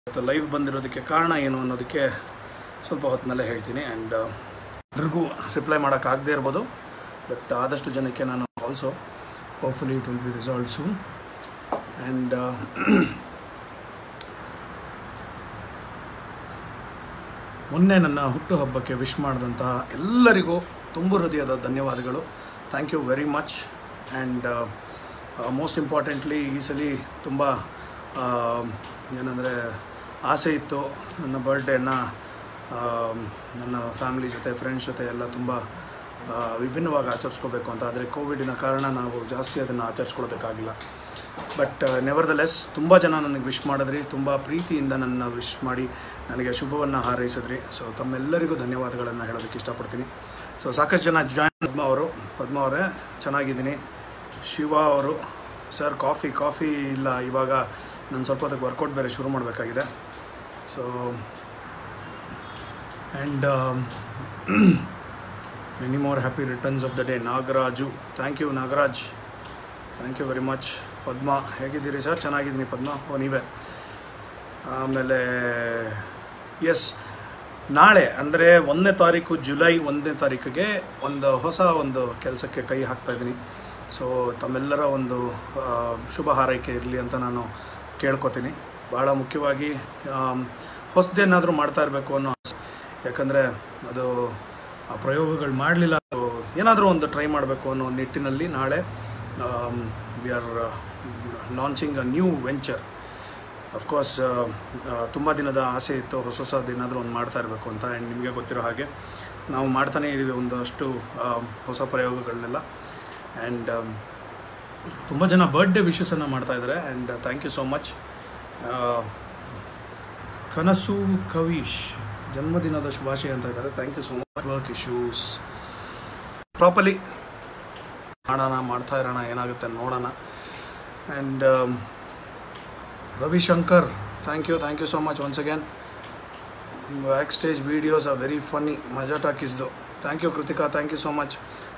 ಇವತ್ತು ಲೈವ್ ಬಂದಿರೋದಕ್ಕೆ ಕಾರಣ ಏನು ಅನ್ನೋದಕ್ಕೆ ಸ್ವಲ್ಪ ಹೊತ್ತಿನಲ್ಲೇ ಹೇಳ್ತೀನಿ ಆ್ಯಂಡ್ ಎಲ್ರಿಗೂ ರಿಪ್ಲೈ ಮಾಡೋಕ್ಕಾಗದೇ ಇರ್ಬೋದು ಬಟ್ ಆದಷ್ಟು ಜನಕ್ಕೆ ನಾನು also hopefully it will be resolve soon and ಮೊನ್ನೆ ನನ್ನ ಹುಟ್ಟುಹಬ್ಬಕ್ಕೆ ವಿಶ್ ಮಾಡಿದಂತಹ ಎಲ್ಲರಿಗೂ ತುಂಬ ಹೃದಯದ ಧನ್ಯವಾದಗಳು thank you very much and most importantly ಈ ಸಲ ತುಂಬ ಏನಂದರೆ ಆಸೆ ಇತ್ತು ನನ್ನ ಬರ್ಡೇನ ನನ್ನ ಫ್ಯಾಮಿಲಿ ಜೊತೆ ಫ್ರೆಂಡ್ಸ್ ಜೊತೆ ಎಲ್ಲ ತುಂಬ ಆ, ವಿಭಿನ್ನವಾಗಿ ಆಚರಿಸ್ಕೋಬೇಕು ಅಂತ ಆದರೆ ಕೋವಿಡಿನ ಕಾರಣ ನಾವು ಜಾಸ್ತಿ ಅದನ್ನು ಆಚರಿಸ್ಕೊಳ್ಳೋದಕ್ಕಾಗಿಲ್ಲ ಬಟ್ ನೆವರ್ ದ ಲೆಸ್ ತುಂಬ ಜನ ನನಗೆ ವಿಶ್ ಮಾಡಿದ್ರಿ ತುಂಬ ಪ್ರೀತಿಯಿಂದ ನನ್ನ ವಿಶ್ ಮಾಡಿ ನನಗೆ ಶುಭವನ್ನು ಹಾರೈಸಿದ್ರಿ ಸೊ ತಮ್ಮೆಲ್ಲರಿಗೂ ಧನ್ಯವಾದಗಳನ್ನು ಹೇಳೋದಕ್ಕೆ ಇಷ್ಟಪಡ್ತೀನಿ ಸೊ ಸಾಕಷ್ಟು ಜನ ಜಾಯ್ನ್ ಪದ್ಮ ಅವರು ಪದ್ಮ ಅವರೇ ಚೆನ್ನಾಗಿದ್ದೀನಿ ಶಿವ ಅವರು ಸರ್ ಕಾಫಿ ಕಾಫಿ ಇಲ್ಲ ಇವಾಗ ನಾನು ಸ್ವಲ್ಪ ಹೊತ್ತಿಗೆ ವರ್ಕೌಟ್ ಬೇರೆ ಶುರು ಮಾಡಬೇಕಾಗಿದೆ so and many more happy returns of the day Nagaraju thank you Nagaraj thank you very much Padma ಹೇಗಿದ್ದೀರಿ ಸರ್ ಚೆನ್ನಾಗಿದ್ದೀನಿ ಪದ್ಮ ಓ ನೀವೇ ಆಮೇಲೆ ಎಸ್ ನಾಳೆ ಅಂದರೆ ಒಂದನೇ ತಾರೀಕು ಜುಲೈ ಒಂದನೇ ತಾರೀಕಿಗೆ ಒಂದು ಹೊಸ ಒಂದು ಕೆಲಸಕ್ಕೆ ಕೈ ಹಾಕ್ತಾ ಇದ್ದೀನಿ ಸೊ ತಮ್ಮೆಲ್ಲರ ಒಂದು ಆ, ಶುಭ ಹಾರೈಕೆ ಇರಲಿ ಅಂತ ನಾನು ಕೇಳ್ಕೊತೀನಿ ಭಾಳ ಮುಖ್ಯವಾಗಿ ಹೊಸದೇನಾದರೂ ಮಾಡ್ತಾ ಇರಬೇಕು ಅನ್ನೋ ಆಸೆ. ಯಾಕಂದರೆ ಅದು ಆ ಪ್ರಯೋಗಗಳು ಮಾಡಲಿಲ್ಲ ಏನಾದರೂ ಒಂದು ಟ್ರೈ ಮಾಡಬೇಕು ಅನ್ನೋ ನಿಟ್ಟಿನಲ್ಲಿ ನಾಳೆ we are launching a new venture of course ತುಂಬ ದಿನದ ಆಸೆ ಇತ್ತು ಹೊಸ ಹೊಸದೇನಾದರೂ ಒಂದು ಮಾಡ್ತಾ ಇರಬೇಕು ಅಂತ ಆ್ಯಂಡ್ ನಿಮಗೆ ಗೊತ್ತಿರೋ ಹಾಗೆ ನಾವು ಮಾಡ್ತಾನೇ ಇದ್ದೀವಿ ಒಂದಷ್ಟು ಆ, ಹೊಸ ಪ್ರಯೋಗಗಳನ್ನೆಲ್ಲ ಆ್ಯಂಡ್ ತುಂಬ ಜನ ಬರ್ಡೇ ವಿಶಸನ್ನು ಮಾಡ್ತಾ ಇದ್ದಾರೆ and thank you so much ಕನಸು ಕವೀಶ್ ಜನ್ಮದಿನದ ಶುಭಾಶಯ ಅಂತ ಇದ್ದಾರೆ thank you so much work issues properly ಮಾಡೋಣ ಮಾಡ್ತಾ ಇರೋಣ ಏನಾಗುತ್ತೆ ನೋಡೋಣ and Ravishankar thank you thank you so much once again back stage videos are very funny Majaa ಟಾಕೀಸ್ದು thank you Krithika thank you so much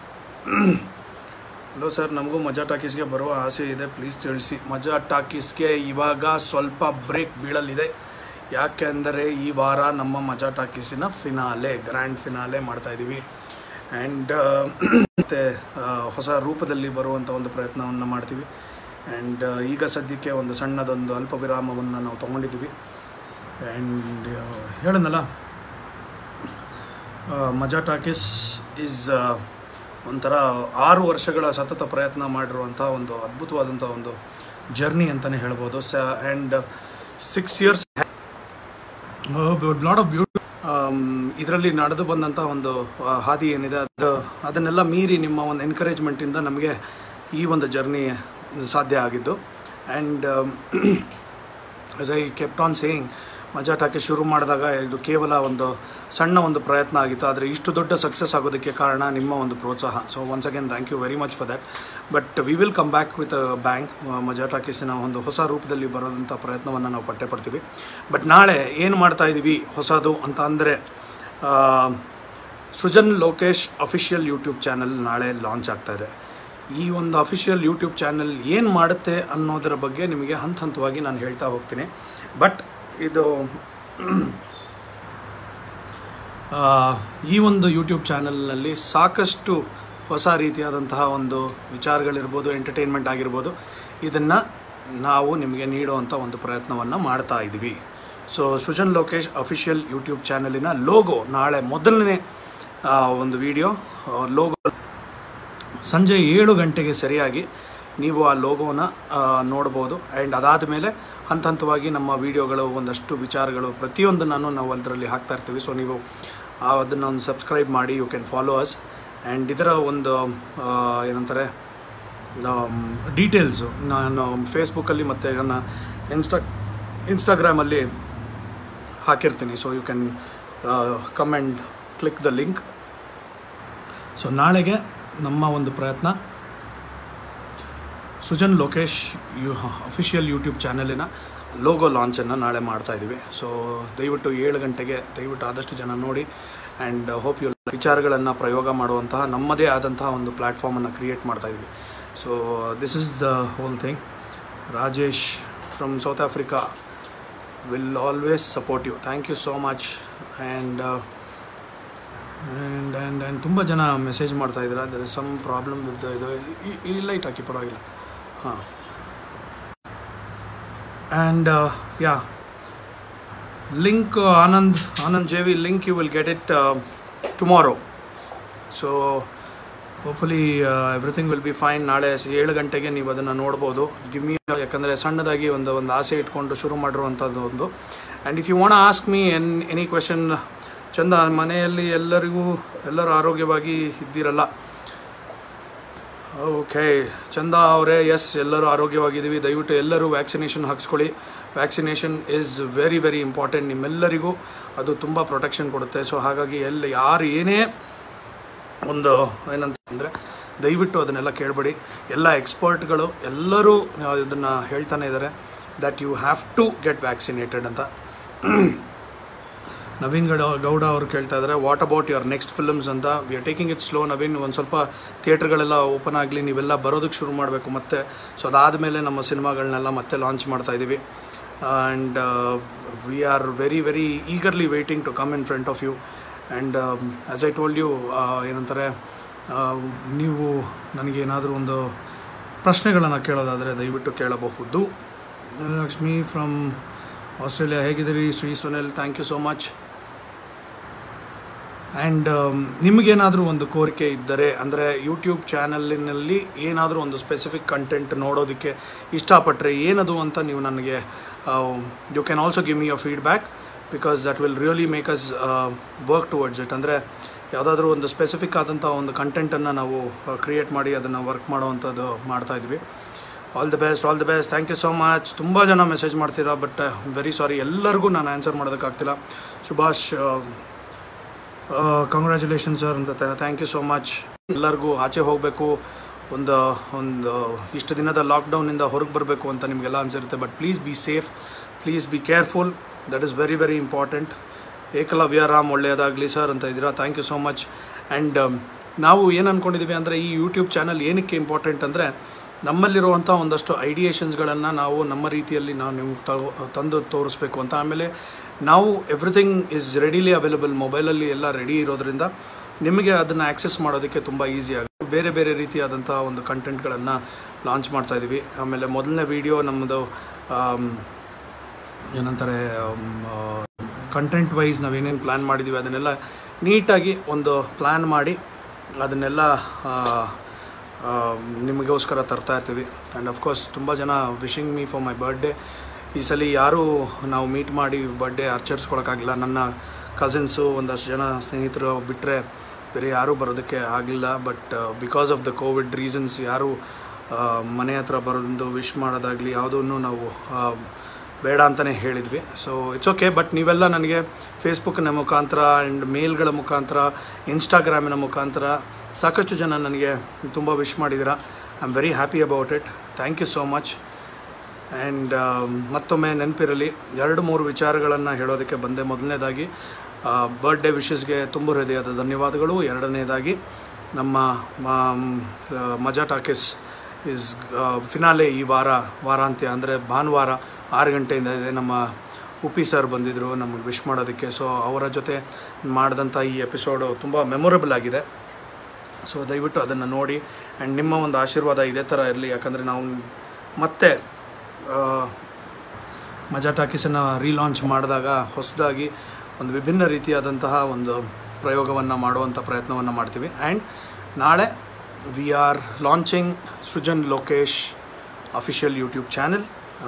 hello sir ನಮಗೂ ಮಜಾ ಟಾಕೀಸ್ಗೆ ಬರುವ ಆಸೆ ಇದೆ ಪ್ಲೀಸ್ ತಿಳಿಸಿ ಮಜಾ ಟಾಕೀಸ್ಗೆ ಇವಾಗ ಸ್ವಲ್ಪ ಬ್ರೇಕ್ ಬೀಳಲಿದೆ ಯಾಕೆಂದರೆ ಈ ವಾರ ನಮ್ಮ ಮಜಾ ಟಾಕೀಸಿನ ಫಿನಾಲೆ ಗ್ರ್ಯಾಂಡ್ ಫಿನಾಲೆ ಮಾಡ್ತಾ ಇದ್ದೀವಿ ಆ್ಯಂಡ್ ಮತ್ತು ಹೊಸ ರೂಪದಲ್ಲಿ ಬರುವಂಥ ಒಂದು ಪ್ರಯತ್ನವನ್ನು ಮಾಡ್ತೀವಿ ಆ್ಯಂಡ್ ಈಗ ಸದ್ಯಕ್ಕೆ ಒಂದು ಸಣ್ಣದೊಂದು ಅಲ್ಪ ವಿರಾಮವನ್ನು ನಾವು ತೊಗೊಂಡಿದ್ದೀವಿ ಆ್ಯಂಡ್ ಹೇಳನಲ್ಲ ಮಜಾ ಟಾಕೀಸ್ ಈಸ್ ಒಂಥರ ಆರು ವರ್ಷಗಳ ಸತತ ಪ್ರಯತ್ನ ಮಾಡಿರುವಂಥ ಒಂದು ಅದ್ಭುತವಾದಂಥ ಒಂದು ಜರ್ನಿ ಅಂತಲೇ ಹೇಳ್ಬೋದು ಸ and six years lot of beauty ಇದರಲ್ಲಿ ನಡೆದು ಬಂದಂಥ ಒಂದು ಆ, ಹಾದಿ ಏನಿದೆ ಅದು ಅದನ್ನೆಲ್ಲ ಮೀರಿ ನಿಮ್ಮ ಒಂದು ಎನ್ಕರೇಜ್ಮೆಂಟಿಂದ ನಮಗೆ ಈ ಒಂದು ಜರ್ನಿ ಸಾಧ್ಯ ಆಗಿದ್ದು and as I kept on saying Majaa talkie ಶುರು ಮಾಡಿದಾಗ ಇದು ಕೇವಲ ಒಂದು ಸಣ್ಣ ಒಂದು ಪ್ರಯತ್ನ ಆಗಿತ್ತು ಆದರೆ ಇಷ್ಟು ದೊಡ್ಡ ಸಕ್ಸಸ್ ಆಗೋದಕ್ಕೆ ಕಾರಣ ನಿಮ್ಮ ಒಂದು ಪ್ರೋತ್ಸಾಹ so once again thank you very much for that but we will come back with bank Majaa ಟಾಕೀಸಿನ ಒಂದು ಹೊಸ ರೂಪದಲ್ಲಿ ಬರೋದಂಥ ಪ್ರಯತ್ನವನ್ನು ನಾವು ಪಟ್ಟೆ ಪಡ್ತೀವಿ ಬಟ್ ನಾಳೆ ಏನು ಮಾಡ್ತಾ ಇದ್ದೀವಿ ಹೊಸದು ಅಂತ ಅಂದರೆ Srujan Lokesh official YouTube channel ನಾಳೆ ಲಾಂಚ್ ಆಗ್ತಾ ಇದೆ ಈ ಒಂದು ಅಫಿಷಿಯಲ್ ಯೂಟ್ಯೂಬ್ ಚಾನಲ್ ಏನು ಮಾಡುತ್ತೆ ಅನ್ನೋದರ ಬಗ್ಗೆ ನಿಮಗೆ ಹಂತ ಹಂತವಾಗಿ ನಾನು ಹೇಳ್ತಾ ಹೋಗ್ತೀನಿ ಬಟ್ ಇದು ಆ, ಈ ಒಂದು ಯೂಟ್ಯೂಬ್ ಚಾನಲ್ನಲ್ಲಿ ಸಾಕಷ್ಟು ಹೊಸ ರೀತಿಯಾದಂತಹ ಒಂದು ವಿಚಾರಗಳಿರ್ಬೋದು ಎಂಟರ್ಟೈನ್ಮೆಂಟ್ ಆಗಿರ್ಬೋದು ಇದನ್ನು ನಾವು ನಿಮಗೆ ನೀಡುವಂಥ ಒಂದು ಪ್ರಯತ್ನವನ್ನು ಮಾಡ್ತಾ ಇದ್ದೀವಿ so Srujan Lokesh official YouTube ಚಾನಲಿನ ಲೋಗೋ ನಾಳೆ ಮೊದಲನೇ ಆ, ಒಂದು ವಿಡಿಯೋ ಲೋಗೋ ಸಂಜೆ ಏಳು ಗಂಟೆಗೆ ಸರಿಯಾಗಿ ನೀವು ಆ ಲೋಗೋನ ನೋಡ್ಬೋದು ಆ್ಯಂಡ್ ಅದಾದ ಮೇಲೆ ಹಂತ ಹಂತವಾಗಿ ನಮ್ಮ ವಿಡಿಯೋಗಳು ಒಂದಷ್ಟು ವಿಚಾರಗಳು ಪ್ರತಿಯೊಂದನ್ನು ನಾವು ಅದರಲ್ಲಿ ಹಾಕ್ತಾ ಇರ್ತೀವಿ ಸೊ ನೀವು ಅದನ್ನು ಒಂದು ಸಬ್ಸ್ಕ್ರೈಬ್ ಮಾಡಿ you can follow us and ಇದರ ಒಂದು ಆ, ಏನಂತಾರೆ ಡೀಟೇಲ್ಸು ನಾನು ಫೇಸ್ಬುಕ್ಕಲ್ಲಿ ಮತ್ತು ನನ್ನ ಇನ್ಸ್ಟಾ ಇನ್ಸ್ಟಾಗ್ರಾಮಲ್ಲಿ ಹಾಕಿರ್ತೀನಿ so you can come and click the link so ನಾಳೆಗೆ ನಮ್ಮ ಒಂದು ಪ್ರಯತ್ನ Sujan Lokesh you official YouTube ಚಾನಲಿನ ಲೋಗೋ ಲಾಂಚನ್ನು ನಾಳೆ ಮಾಡ್ತಾ ಇದ್ದೀವಿ ಸೊ ದಯವಿಟ್ಟು ಏಳು ಗಂಟೆಗೆ ದಯವಿಟ್ಟು ಆದಷ್ಟು ಜನ ನೋಡಿ ಆ್ಯಂಡ್ ಹೋಪ್ ಯು ವಿಚಾರಗಳನ್ನು ಪ್ರಯೋಗ ಮಾಡುವಂತಹ ನಮ್ಮದೇ ಆದಂತಹ ಒಂದು ಪ್ಲ್ಯಾಟ್ಫಾರ್ಮನ್ನು ಕ್ರಿಯೇಟ್ ಮಾಡ್ತಾ ಇದ್ವಿ so this is the whole thing Rajesh from South Africa will always support you thank you so much and and and and ತುಂಬ ಜನ ಮೆಸೇಜ್ ಮಾಡ್ತಾ ಇದ್ದೀರಾ there is some problem with ಇದು ಈ- ಈ ಲೈಟ್ ಹಾಕಿ ಪರವಾಗಿಲ್ಲ ಹಾಂ and yeah link Anand Anand J V link you will get it tomorrow so hopefully everything will be fine ನಾಳೆ ಸ- ಏಳು ಗಂಟೆಗೆ ನೀವು ಅದನ್ನು ನೋಡ್ಬೋದು ಗಿವ್ ಮಿ ಯಾಕಂದರೆ ಸಣ್ಣದಾಗಿ ಒಂದು ಒಂದು ಆಸೆ ಇಟ್ಕೊಂಡು ಶುರು ಮಾಡಿರುವಂಥದ್ದು ಒಂದು and if you want ask me ಎನ್ ಎನಿ ಕ್ವೆಶನ್ ಚಂದ ಮನೆಯಲ್ಲಿ ಎಲ್ಲರಿಗೂ ಎಲ್ಲರೂ ಆರೋಗ್ಯವಾಗಿ ಇದ್ದೀರಲ್ಲ ಓಕೆ ಚಂದ ಅವರೇ ಎಸ್ ಎಲ್ಲರೂ ಆರೋಗ್ಯವಾಗಿದ್ದೀವಿ ದಯವಿಟ್ಟು ಎಲ್ಲರೂ ವ್ಯಾಕ್ಸಿನೇಷನ್ ಹಾಕ್ಸ್ಕೊಳ್ಳಿ vaccination is very very important ನಿಮ್ಮೆಲ್ಲರಿಗೂ ಅದು ತುಂಬ ಪ್ರೊಟೆಕ್ಷನ್ ಕೊಡುತ್ತೆ ಸೊ ಹಾಗಾಗಿ ಎಲ್ಲಿ ಯಾರು ಏನೇ ಒಂದು ಏನಂತ ಅಂದರೆ ದಯವಿಟ್ಟು ಅದನ್ನೆಲ್ಲ ಕೇಳಬೇಡಿ ಎಲ್ಲ ಎಕ್ಸ್ಪರ್ಟ್ಗಳು ಎಲ್ಲರೂ ಇದನ್ನು ಹೇಳ್ತಾನೆ ಇದ್ದಾರೆ that you have to get vaccinated ಅಂತ ನವೀನ್ ಗೌಡ ಗೌಡ ಅವರು ಕೇಳ್ತಾ ಇದ್ದಾರೆ what about your next films ಅಂತ we are taking it slow Naveen ಒಂದು ಸ್ವಲ್ಪ ಥಿಯೇಟ್ರ್ಗಳೆಲ್ಲ ಓಪನ್ ಆಗಲಿ ನೀವೆಲ್ಲ ಬರೋದಕ್ಕೆ ಶುರು ಮಾಡಬೇಕು ಮತ್ತೆ ಸೊ ಅದಾದಮೇಲೆ ನಮ್ಮ ಸಿನಿಮಾಗಳನ್ನೆಲ್ಲ ಮತ್ತೆ ಲಾಂಚ್ ಮಾಡ್ತಾ ಇದ್ದೀವಿ and we are very very eagerly waiting to come in front of you and as I told you ಏನಂತಾರೆ ಆ, ನೀವು ನನಗೇನಾದರೂ ಒಂದು ಪ್ರಶ್ನೆಗಳನ್ನು ಕೇಳೋದಾದರೆ ದಯವಿಟ್ಟು ಕೇಳಬಹುದು ಲಕ್ಷ್ಮಿ ಫ್ರಮ್ ಆಸ್ಟ್ರೇಲಿಯಾ ಹೇಗಿದ್ದೀರಿ Shri Sunil thank you so much and ನಿಮಗೇನಾದರೂ ಒಂದು ಕೋರಿಕೆ ಇದ್ದರೆ ಅಂದರೆ ಯೂಟ್ಯೂಬ್ ಚಾನಲಿನಲ್ಲಿ ಏನಾದರೂ ಒಂದು ಸ್ಪೆಸಿಫಿಕ್ ಕಂಟೆಂಟ್ ನೋಡೋದಕ್ಕೆ ಇಷ್ಟಪಟ್ಟರೆ ಏನದು ಅಂತ ನೀವು ನನಗೆ you can also give me a feedback because that will really make us work towards it ಅಂದರೆ ಯಾವುದಾದ್ರೂ ಒಂದು ಸ್ಪೆಸಿಫಿಕ್ ಆದಂಥ ಒಂದು ಕಂಟೆಂಟನ್ನು ನಾವು ಕ್ರಿಯೇಟ್ ಮಾಡಿ ಅದನ್ನು ವರ್ಕ್ ಮಾಡೋವಂಥದ್ದು ಮಾಡ್ತಾ ಇದ್ವಿ all the best all the best thank you so much ತುಂಬ ಜನ ಮೆಸೇಜ್ ಮಾಡ್ತೀರಾ ಬಟ್ ವೆರಿ ಸಾರಿ ಎಲ್ಲರಿಗೂ ನಾನು ಆನ್ಸರ್ ಮಾಡೋದಕ್ಕಾಗ್ತಿಲ್ಲ ಸುಭಾಷ್ ಕಂಗ್ರ್ಯಾಚುಲೇಷನ್ ಸರ್ ಅಂತ ಥ್ಯಾಂಕ್ ಯು ಸೋ ಮಚ್ ಎಲ್ಲರಿಗೂ ಆಚೆ ಹೋಗಬೇಕು ಒಂದು ಒಂದು ಇಷ್ಟು ದಿನದ ಲಾಕ್ಡೌನಿಂದ ಹೊರಗೆ ಬರಬೇಕು ಅಂತ ನಿಮಗೆಲ್ಲ ಅನಿಸಿರುತ್ತೆ but please be safe please be careful that is very very important Ekalavya Ram ಒಳ್ಳೆಯದಾಗಲಿ ಸರ್ ಅಂತ ಇದ್ದೀರಾ thank you so much and ನಾವು ಏನು ಅಂದ್ಕೊಂಡಿದ್ದೀವಿ ಅಂದರೆ ಈ ಯೂಟ್ಯೂಬ್ ಚಾನಲ್ ಏನಕ್ಕೆ ಇಂಪಾರ್ಟೆಂಟ್ ಅಂದರೆ ನಮ್ಮಲ್ಲಿರುವಂಥ ಒಂದಷ್ಟು ಐಡಿಯೇಷನ್ಸ್ಗಳನ್ನು ನಾವು ನಮ್ಮ ರೀತಿಯಲ್ಲಿ ನಾವು ನಿಮ್ಗೆ ತಗೋ ತಂದು ತೋರಿಸ್ಬೇಕು ಅಂತ ಆಮೇಲೆ ನಾವು ಎವ್ರಿಥಿಂಗ್ ಇಸ್ ರೆಡಿಲಿ ಅವೈಲಬಲ್ ಮೊಬೈಲಲ್ಲಿ ಎಲ್ಲ ರೆಡಿ ಇರೋದ್ರಿಂದ ನಿಮಗೆ ಅದನ್ನು ಆ್ಯಕ್ಸೆಸ್ ಮಾಡೋದಕ್ಕೆ ತುಂಬ ಈಸಿ ಆಗುತ್ತೆ ಬೇರೆ ಬೇರೆ ರೀತಿಯಾದಂಥ ಒಂದು ಕಂಟೆಂಟ್ಗಳನ್ನು ಲಾಂಚ್ ಮಾಡ್ತಾ ಇದ್ದೀವಿ ಆಮೇಲೆ ಮೊದಲನೇ ವಿಡಿಯೋ ನಮ್ಮದು ಆಮ್, ಏನಂತಾರೆ ಕಂಟೆಂಟ್ ವೈಸ್ ನಾವೇನೇನು ಪ್ಲ್ಯಾನ್ ಮಾಡಿದ್ದೀವಿ ಅದನ್ನೆಲ್ಲ ನೀಟಾಗಿ ಒಂದು ಪ್ಲ್ಯಾನ್ ಮಾಡಿ ಅದನ್ನೆಲ್ಲ ಆ, ಆ, ನಿಮಗೋಸ್ಕರ ತರ್ತಾ ಇರ್ತೀವಿ ಆ್ಯಂಡ್ ಅಫ್ಕೋರ್ಸ್ ತುಂಬ ಜನ wishing me for my birthday ಈ ಸಲ ಯಾರೂ ನಾವು ಮೀಟ್ ಮಾಡಿ ಬರ್ಡೇ ಆಚರಿಸ್ಕೊಳಕ್ಕಾಗಿಲ್ಲ ನನ್ನ ಕಸಿನ್ಸು ಒಂದಷ್ಟು ಜನ ಸ್ನೇಹಿತರು ಬಿಟ್ಟರೆ ಬೇರೆ ಯಾರೂ ಬರೋದಕ್ಕೆ ಆಗಲಿಲ್ಲ but because of the covid reasons ಯಾರೂ ಆ, ಮನೆ ಹತ್ರ ಬರೋದು ವಿಶ್ ಮಾಡೋದಾಗಲಿ ಯಾವುದನ್ನು ನಾವು ಆ, ಬೇಡ ಅಂತಲೇ ಹೇಳಿದ್ವಿ ಸೊ ಇಟ್ಸ್ ಓಕೆ ಬಟ್ ನೀವೆಲ್ಲ ನನಗೆ ಫೇಸ್ಬುಕ್ನ ಮುಖಾಂತರ ಆ್ಯಂಡ್ ಮೇಲ್ಗಳ ಮುಖಾಂತರ ಇನ್ಸ್ಟಾಗ್ರಾಮಿನ ಮುಖಾಂತರ ಸಾಕಷ್ಟು ಜನ ನನಗೆ ತುಂಬ ವಿಶ್ ಮಾಡಿದ್ದೀರಾ I am very happy about it thank you so much and ಮತ್ತೊಮ್ಮೆ ನೆನಪಿರಲಿ ಎರಡು ಮೂರು ವಿಚಾರಗಳನ್ನು ಹೇಳೋದಕ್ಕೆ ಬಂದೆ ಮೊದಲನೇದಾಗಿ ಬರ್ಡೇ ವಿಶಸ್ಗೆ ತುಂಬ ಹೃದಯದ ಧನ್ಯವಾದಗಳು ಎರಡನೇದಾಗಿ ನಮ್ಮ ಮ- ಮಜಾ ಟಾಕೀಸ್ ಇಸ್ ಫಿನಾಲೆ ಈ ವಾರ ವಾರಾಂತ್ಯ ಅಂದರೆ ಭಾನುವಾರ ಆರು ಗಂಟೆಯಿಂದ ಇದೆ ನಮ್ಮ ಉಪಿ ಸರ್ ಬಂದಿದ್ದರು ನಮಗೆ ವಿಶ್ ಮಾಡೋದಕ್ಕೆ ಸೊ ಅವರ ಜೊತೆ ಮಾಡಿದಂಥ ಈ ಎಪಿಸೋಡು ತುಂಬ ಮೆಮೊರಬಲ್ ಆಗಿದೆ ಸೊ ದಯವಿಟ್ಟು ಅದನ್ನು ನೋಡಿ ಆ್ಯಂಡ್ ನಿಮ್ಮ ಒಂದು ಆಶೀರ್ವಾದ ಇದೇ ಥರ ಇರಲಿ ಯಾಕಂದರೆ ನಾವು ಮತ್ತೆ ಆ, ಮಜಾ ಟಾಕೀಸನ್ನು ರೀಲಾಂಚ್ ಮಾಡಿದಾಗ ಹೊಸದಾಗಿ ಒಂದು ವಿಭಿನ್ನ ರೀತಿಯಾದಂತಹ ಒಂದು ಪ್ರಯೋಗವನ್ನು ಮಾಡುವಂಥ ಪ್ರಯತ್ನವನ್ನು ಮಾಡ್ತೀವಿ ಆ್ಯಂಡ್ ನಾಳೆ we are launching Srujan Lokesh official YouTube channel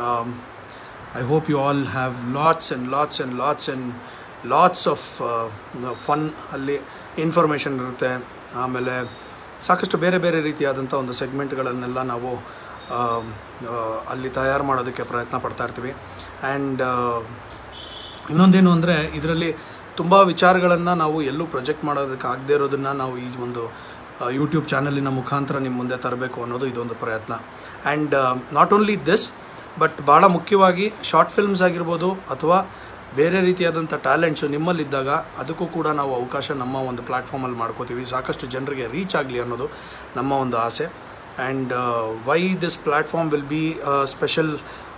I hope you all have lots and lots and lots and lots of fun ಅಲ್ಲಿ ಇನ್ಫಾರ್ಮೇಷನ್ ಇರುತ್ತೆ ಆಮೇಲೆ ಸಾಕಷ್ಟು ಬೇರೆ ಬೇರೆ ರೀತಿಯಾದಂಥ ಒಂದು ಸೆಗ್ಮೆಂಟ್ಗಳನ್ನೆಲ್ಲ ನಾವು ಆ, ಆ, ಅಲ್ಲಿ ತಯಾರು ಮಾಡೋದಕ್ಕೆ ಪ್ರಯತ್ನ ಪಡ್ತಾ ಇರ್ತೀವಿ ಆ್ಯಂಡ್ ಇನ್ನೊಂದೇನು ಅಂದರೆ ಇದರಲ್ಲಿ ತುಂಬ ವಿಚಾರಗಳನ್ನು ನಾವು ಎಲ್ಲೂ ಪ್ರೊಜೆಕ್ಟ್ ಮಾಡೋದಕ್ಕೆ ಆಗದೇ ಇರೋದನ್ನು ನಾವು ಈ ಒಂದು ಯೂಟ್ಯೂಬ್ ಚಾನಲಿನ ಮುಖಾಂತರ ನಿಮ್ಮ ಮುಂದೆ ತರಬೇಕು ಅನ್ನೋದು ಇದೊಂದು ಪ್ರಯತ್ನ and not only this but ಭಾಳ ಮುಖ್ಯವಾಗಿ ಶಾರ್ಟ್ ಫಿಲ್ಮ್ಸ್ ಆಗಿರ್ಬೋದು ಅಥವಾ ಬೇರೆ ರೀತಿಯಾದಂಥ ಟ್ಯಾಲೆಂಟ್ಸು ನಿಮ್ಮಲ್ಲಿದ್ದಾಗ ಅದಕ್ಕೂ ಕೂಡ ನಾವು ಅವಕಾಶ ನಮ್ಮ ಒಂದು ಪ್ಲ್ಯಾಟ್ಫಾರ್ಮಲ್ಲಿ ಮಾಡ್ಕೋತೀವಿ ಸಾಕಷ್ಟು ಜನರಿಗೆ ರೀಚ್ ಆಗಲಿ ಅನ್ನೋದು ನಮ್ಮ ಒಂದು ಆಸೆ and why this platform will be special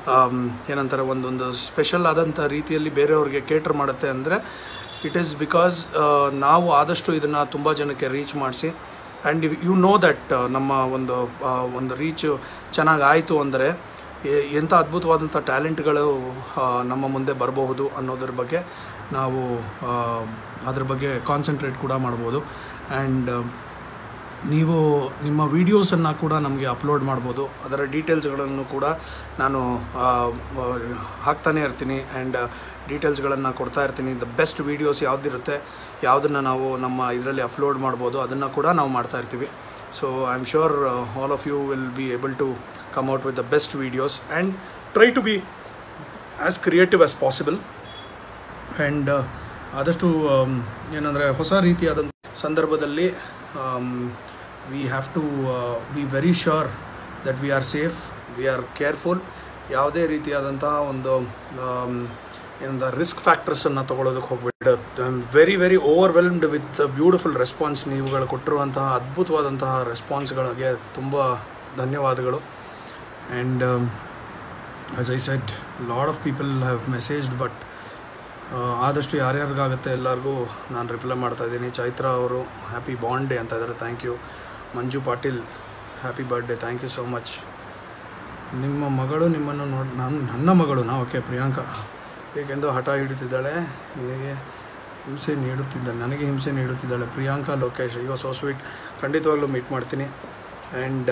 um, ಏನಂತಾರೆ ಒಂದೊಂದು ಸ್ಪೆಷಲ್ ಆದಂಥ ರೀತಿಯಲ್ಲಿ ಬೇರೆಯವ್ರಿಗೆ ಕೇಟರ್ ಮಾಡುತ್ತೆ ಅಂದರೆ ಇಟ್ ಈಸ್ ಬಿಕಾಸ್ ನಾವು ಆದಷ್ಟು ಇದನ್ನು ತುಂಬ ಜನಕ್ಕೆ ರೀಚ್ ಮಾಡಿಸಿ ಆ್ಯಂಡ್ ಯು ನೋ ದಟ್ ನಮ್ಮ ಒಂದು ಆ, ಒಂದು ರೀಚು ಚೆನ್ನಾಗಿ ಆಯಿತು ಅಂದರೆ ಎಂಥ ಅದ್ಭುತವಾದಂಥ ಟ್ಯಾಲೆಂಟ್ಗಳು ಆ, ನಮ್ಮ ಮುಂದೆ ಬರಬಹುದು ಅನ್ನೋದ್ರ ಬಗ್ಗೆ ನಾವು ಆ, ಅದ್ರ ಬಗ್ಗೆ ಕಾನ್ಸಂಟ್ರೇಟ್ ಕೂಡ ಮಾಡ್ಬೋದು ಆ್ಯಂಡ್ ನೀವು ನಿಮ್ಮ ವೀಡಿಯೋಸನ್ನು ಕೂಡ ನಮಗೆ ಅಪ್ಲೋಡ್ ಮಾಡ್ಬೋದು ಅದರ ಡೀಟೇಲ್ಸ್ಗಳನ್ನು ಕೂಡ ನಾನು ಆ, ಆ, ಹಾಕ್ತಾನೇ ಇರ್ತೀನಿ ಆ್ಯಂಡ್ ಡೀಟೇಲ್ಸ್ಗಳನ್ನು ಕೊಡ್ತಾ ಇರ್ತೀನಿ ದ ಬೆಸ್ಟ್ ವೀಡಿಯೋಸ್ ಯಾವುದಿರುತ್ತೆ ಯಾವುದನ್ನು ನಾವು ನಮ್ಮ ಇದರಲ್ಲಿ ಅಪ್ಲೋಡ್ ಮಾಡ್ಬೋದು ಅದನ್ನು ಕೂಡ ನಾವು ಮಾಡ್ತಾ ಇರ್ತೀವಿ so I am sure all of you will be able to come out with the best videos and try to be as creative as possible and ಆದಷ್ಟು ಏನಂದರೆ ಹೊಸ ರೀತಿಯಾದ ಸಂದರ್ಭದಲ್ಲಿ we have to be very sure that we are safe we are careful ಯಾವುದೇ ರೀತಿಯಾದಂತಹ ಒಂದು ಏನಂದ risk ಫ್ಯಾಕ್ಟರ್ಸನ್ನು ತೊಗೊಳೋದಕ್ಕೆ ಹೋಗ್ಬಿಟ್ಟು I am very very overwhelmed with beautiful response ನೀವುಗಳು ಕೊಟ್ಟಿರುವಂತಹ ಅದ್ಭುತವಾದಂತಹ ರೆಸ್ಪಾನ್ಸ್ಗಳಿಗೆ ತುಂಬ ಧನ್ಯವಾದಗಳು and as I said lot of people have messaged but ಆದಷ್ಟು ಯಾರ್ಯಾರಿಗಾಗುತ್ತೆ ಎಲ್ಲರಿಗೂ ನಾನು ರಿಪ್ಲೈ ಮಾಡ್ತಾ ಇದ್ದೀನಿ ಚೈತ್ರ ಅವರು ಹ್ಯಾಪಿ ಬಾಂಡ್ ಡೇ ಅಂತ ಇದ್ದಾರೆ thank you Manju Patil happy birthday thank you so much ನಿಮ್ಮ ಮಗಳು ನಿಮ್ಮನ್ನು ನೋಡಿ ನಾನು ನನ್ನ ಮಗಳು ನಾ ಓಕೆ ಪ್ರಿಯಾಂಕಾ ಏಕೆಂದು ಹಠ ಹಿಡಿತಿದ್ದಾಳೆ ನಿನಗೆ ಹಿಂಸೆ ನೀಡುತ್ತಿದ್ದಾಳೆ ನನಗೆ ಹಿಂಸೆ ನೀಡುತ್ತಿದ್ದಾಳೆ ಪ್ರಿಯಾಂಕಾ ಲೋಕೇಶ್ ಅಯ್ಯೋ ಸೋ ಸ್ವೀಟ್ ಖಂಡಿತವಾಗ್ಲೂ ಮೀಟ್ ಮಾಡ್ತೀನಿ and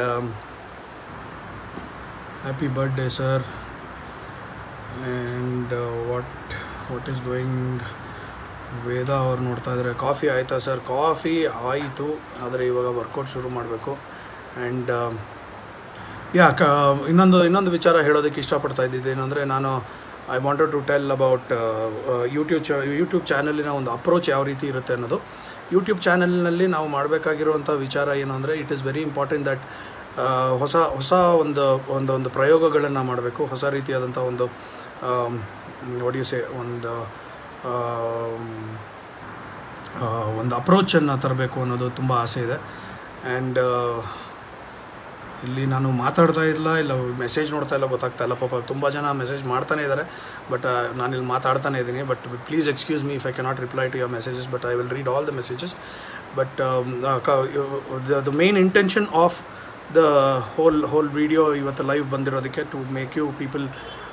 happy birthday sir and what what is going Veda ಅವ್ರು ನೋಡ್ತಾ ಇದ್ದಾರೆ ಕಾಫಿ ಆಯಿತಾ ಸರ್ ಕಾಫಿ ಆಯಿತು ಆದರೆ ಇವಾಗ ವರ್ಕೌಟ್ ಶುರು ಮಾಡಬೇಕು ಆ್ಯಂಡ್ ಯಾ ಕ ಇನ್ನೊಂದು ಇನ್ನೊಂದು ವಿಚಾರ ಹೇಳೋದಕ್ಕೆ ಇಷ್ಟಪಡ್ತಾ ಇದ್ದಿದ್ದು ಏನಂದರೆ ನಾನು I wanted to tell about YouTube ಚ ಯೂಟ್ಯೂಬ್ ಚಾನಲಿನ ಒಂದು ಅಪ್ರೋಚ್ ಯಾವ ರೀತಿ ಇರುತ್ತೆ ಅನ್ನೋದು ಯೂಟ್ಯೂಬ್ ಚಾನಲ್ನಲ್ಲಿ ನಾವು ಮಾಡಬೇಕಾಗಿರುವಂಥ ವಿಚಾರ ಏನು ಅಂದರೆ it is very important that ಹೊಸ ಹೊಸ ಒಂದು ಒಂದು ಒಂದು ಪ್ರಯೋಗಗಳನ್ನು ಮಾಡಬೇಕು ಹೊಸ ರೀತಿಯಾದಂಥ ಒಂದು ಒಡಿಸೆ ಒಂದು ಆಮ್, ಆ, ಒಂದು ಅಪ್ರೋಚನ್ನು ತರಬೇಕು ಅನ್ನೋದು ತುಂಬ ಆಸೆ ಇದೆ ಆ್ಯಂಡ್ ಇಲ್ಲಿ ನಾನು ಮಾತಾಡ್ತಾ ಇಲ್ಲ ಇಲ್ಲ ಮೆಸೇಜ್ ನೋಡ್ತಾ ಇಲ್ಲ ಗೊತ್ತಾಗ್ತಾ ಇಲ್ಲ ಪಾಪ ತುಂಬ ಜನ ಮೆಸೇಜ್ ಮಾಡ್ತಾನೆ ಇದ್ದಾರೆ ಬಟ್ ನಾನಿಲ್ಲಿ ಮಾತಾಡ್ತಾನೆ ಇದ್ದೀನಿ but please excuse me if I cannot reply to your messages but I will read all the messages but the main intention of the whole whole video ಇವತ್ತು ಲೈವ್ ಬಂದಿರೋದಕ್ಕೆ to make you people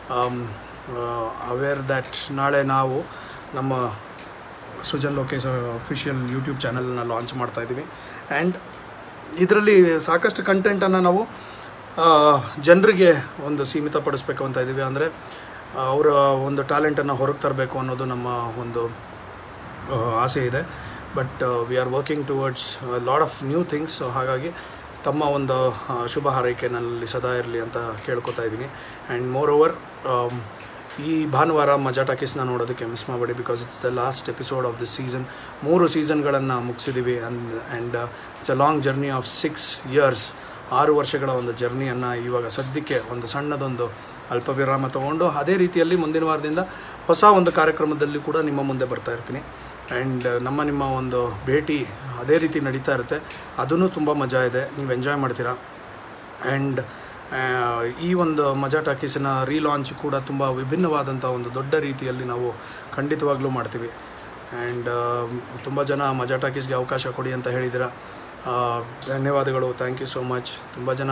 aware that ನಾಳೆ ನಾವು ನಮ್ಮ Srujan Lokesh official YouTube ಚಾನಲ್ನ launch ಮಾಡ್ತಾ ಇದ್ದೀವಿ and ಇದರಲ್ಲಿ ಸಾಕಷ್ಟು ಕಂಟೆಂಟನ್ನು ನಾವು ಜನರಿಗೆ ಒಂದು ಸೀಮಿತಪಡಿಸ್ಬೇಕು ಅಂತ ಇದ್ದೀವಿ ಅಂದರೆ ಅವರ ಒಂದು ಟ್ಯಾಲೆಂಟನ್ನು ಹೊರಗೆ ತರಬೇಕು ಅನ್ನೋದು ನಮ್ಮ ಒಂದು ಆ, ಆಸೆ ಇದೆ but we are working towards lot of new things ಹಾಗಾಗಿ ತಮ್ಮ ಒಂದು ಆ, ಶುಭ ಹಾರೈಕೆ ನನ್ನಲ್ಲಿ ಸದಾ ಇರಲಿ ಅಂತ ಕೇಳ್ಕೊತಾ ಇದ್ದೀನಿ ಆ್ಯಂಡ್ ಮೋರ್ ಓವರ್ ಈ ಭಾನುವಾರ ಮಜಾ ಟಾಕೀಸ್ನ ನೋಡೋದಕ್ಕೆ ಮಿಸ್ ಮಾಡಬೇಡಿ because it's the last episode of this season ಮೂರು ಸೀಸನ್ಗಳನ್ನು ಮುಗಿಸಿದ್ದೀವಿ and and it's a long journey of six years ಆರು ವರ್ಷಗಳ ಒಂದು ಜರ್ನಿಯನ್ನು ಇವಾಗ ಸದ್ಯಕ್ಕೆ ಒಂದು ಸಣ್ಣದೊಂದು ಅಲ್ಪ ವಿರಾಮ ತೊಗೊಂಡು ಅದೇ ರೀತಿಯಲ್ಲಿ ಮುಂದಿನ ವಾರದಿಂದ ಹೊಸ ಒಂದು ಕಾರ್ಯಕ್ರಮದಲ್ಲಿ ಕೂಡ ನಿಮ್ಮ ಮುಂದೆ ಬರ್ತಾ ಇರ್ತೀನಿ ಆ್ಯಂಡ್ ನಮ್ಮ ನಿಮ್ಮ ಒಂದು ಭೇಟಿ ಅದೇ ರೀತಿ ನಡೀತಾ ಇರುತ್ತೆ ಅದೂ ತುಂಬ ಮಜಾ ಇದೆ ನೀವು ಎಂಜಾಯ್ ಮಾಡ್ತೀರಾ ಆ್ಯಂಡ್ ಈ ಒಂದು ಮಜಾ ಟಾಕೀಸಿನ ರೀಲಾಂಚ್ ಕೂಡ ತುಂಬ ವಿಭಿನ್ನವಾದಂಥ ಒಂದು ದೊಡ್ಡ ರೀತಿಯಲ್ಲಿ ನಾವು ಖಂಡಿತವಾಗ್ಲೂ ಮಾಡ್ತೀವಿ ಆ್ಯಂಡ್ ತುಂಬ ಜನ ಮಜಾ ಟಾಕೀಸ್ಗೆ ಅವಕಾಶ ಕೊಡಿ ಅಂತ ಹೇಳಿದ್ದೀರಾ ಆ, ಧನ್ಯವಾದಗಳು ಥ್ಯಾಂಕ್ ಯು ಸೋ ಮಚ್ ತುಂಬ ಜನ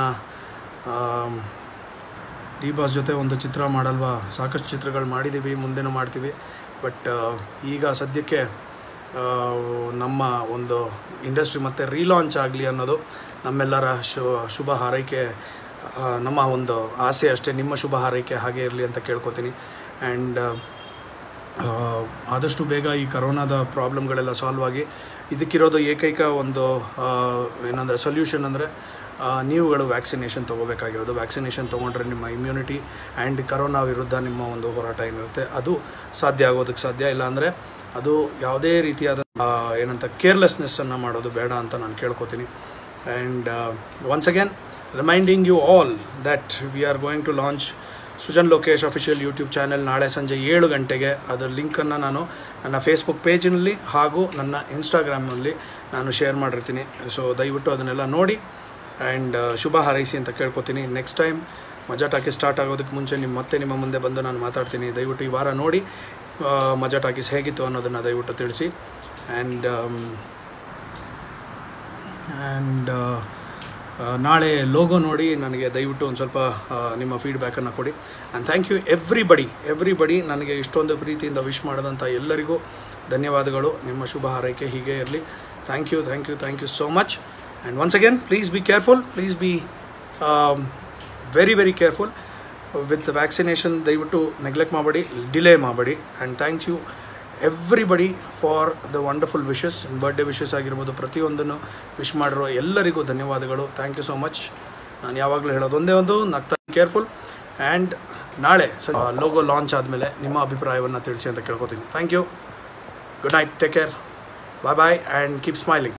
ಡಿ ಬಾಸ್ ಜೊತೆ ಒಂದು ಚಿತ್ರ ಮಾಡಲ್ವಾ ಸಾಕಷ್ಟು ಚಿತ್ರಗಳು ಮಾಡಿದ್ದೀವಿ ಮುಂದೆನೂ ಮಾಡ್ತೀವಿ ಬಟ್ ಈಗ ಸದ್ಯಕ್ಕೆ ಆ, ನಮ್ಮ ಒಂದು ಇಂಡಸ್ಟ್ರಿ ಮತ್ತೆ ರೀಲಾಂಚ್ ಆಗಲಿ ಅನ್ನೋದು ನಮ್ಮೆಲ್ಲರ ಶು ಶುಭ ಹಾರೈಕೆ ಆ, ನಮ್ಮ ಒಂದು ಆಸೆ ಅಷ್ಟೇ ನಿಮ್ಮ ಶುಭ ಹಾರೈಕೆ ಹಾಗೆ ಇರಲಿ ಅಂತ ಕೇಳ್ಕೊತೀನಿ ಆ್ಯಂಡ್ ಆದಷ್ಟು ಬೇಗ ಈ ಕರೋನಾದ ಪ್ರಾಬ್ಲಮ್ಗಳೆಲ್ಲ ಸಾಲ್ವ್ ಆಗಿ ಇದಕ್ಕಿರೋದು ಏಕೈಕ ಒಂದು ಏನಂದರೆ ಸೊಲ್ಯೂಷನ್ ಅಂದರೆ ನೀವುಗಳು ವ್ಯಾಕ್ಸಿನೇಷನ್ ತೊಗೋಬೇಕಾಗಿರೋದು ವ್ಯಾಕ್ಸಿನೇಷನ್ ತೊಗೊಂಡ್ರೆ ನಿಮ್ಮ ಇಮ್ಯುನಿಟಿ ಆ್ಯಂಡ್ ಕರೋನಾ ವಿರುದ್ಧ ನಿಮ್ಮ ಒಂದು ಹೋರಾಟ ಏನಿರುತ್ತೆ ಅದು ಸಾಧ್ಯ ಆಗೋದಕ್ಕೆ ಸಾಧ್ಯ ಇಲ್ಲ ಅಂದರೆ ಅದು ಯಾವುದೇ ರೀತಿಯಾದ ಆ, ಏನಂತ ಕೇರ್ಲೆಸ್ನೆಸ್ಸನ್ನು ಮಾಡೋದು ಬೇಡ ಅಂತ ನಾನು ಕೇಳ್ಕೊತೀನಿ and once again reminding you all that we are going to launch Sujan Lokesh official YouTube channel ನಾಳೆ ಸಂಜೆ ಏಳು ಗಂಟೆಗೆ ಅದರ ಲಿಂಕನ್ನು ನಾನು ನನ್ನ ಫೇಸ್ಬುಕ್ ಪೇಜಿನಲ್ಲಿ ಹಾಗೂ ನನ್ನ ಇನ್ಸ್ಟಾಗ್ರಾಮ್ನಲ್ಲಿ ನಾನು ಶೇರ್ ಮಾಡಿರ್ತೀನಿ ಸೊ ದಯವಿಟ್ಟು ಅದನ್ನೆಲ್ಲ ನೋಡಿ ಆ್ಯಂಡ್ ಶುಭ ಹಾರೈಸಿ ಅಂತ ಕೇಳ್ಕೊತೀನಿ next time Majaa talkies start ಆಗೋದಕ್ಕೆ ಮುಂಚೆ ನಿಮ್ಮ ಮತ್ತೆ ನಿಮ್ಮ ಮುಂದೆ ಬಂದು ನಾನು ಮಾತಾಡ್ತೀನಿ ದಯವಿಟ್ಟು ಈ ವಾರ ನೋಡಿ ಆ, ಮಜಾ ಟಾಕೀಸ್ ಹೇಗಿತ್ತು ಅನ್ನೋದನ್ನು ದಯವಿಟ್ಟು ತಿಳಿಸಿ ಆ್ಯಂಡ್ ಆ್ಯಂಡ್ ನಾಳೆ ಲೋಗೋ ನೋಡಿ ನನಗೆ ದಯವಿಟ್ಟು ಒಂದು ಸ್ವಲ್ಪ ಆ, ನಿಮ್ಮ ಫೀಡ್ಬ್ಯಾಕನ್ನು ಕೊಡಿ and thank you everybody everybody ನನಗೆ ಇಷ್ಟೊಂದು ಪ್ರೀತಿಯಿಂದ ವಿಶ್ ಮಾಡಿದಂಥ ಎಲ್ಲರಿಗೂ ಧನ್ಯವಾದಗಳು ನಿಮ್ಮ ಶುಭ ಹಾರೈಕೆ ಹೀಗೆ ಇರಲಿ thank you thank you thank you so much and once again please be careful please be very very careful with vaccination ದಯವಿಟ್ಟು ನೆಗ್ಲೆಕ್ಟ್ ಮಾಡಬೇಡಿ ಡಿಲೇ ಮಾಡಬೇಡಿ and thank you everybody for the wonderful wishes birthday wishes ಆಗಿರ್ಬೋದು ಪ್ರತಿಯೊಂದನ್ನು wish ಮಾಡಿರೋ ಎಲ್ಲರಿಗೂ ಧನ್ಯವಾದಗಳು thank you so much ನಾನು ಯಾವಾಗಲೂ ಹೇಳೋದು ಒಂದೇ ಒಂದು ನಗ್ತಾ ಕೇರ್ಫುಲ್ ಆ್ಯಂಡ್ ನಾಳೆ ಲೋಗೋ ಲಾಂಚ್ ಆದಮೇಲೆ ನಿಮ್ಮ ಅಭಿಪ್ರಾಯವನ್ನು ತಿಳಿಸಿ ಅಂತ ಕೇಳ್ಕೊತೀನಿ thank you good night take care bye bye and keep smiling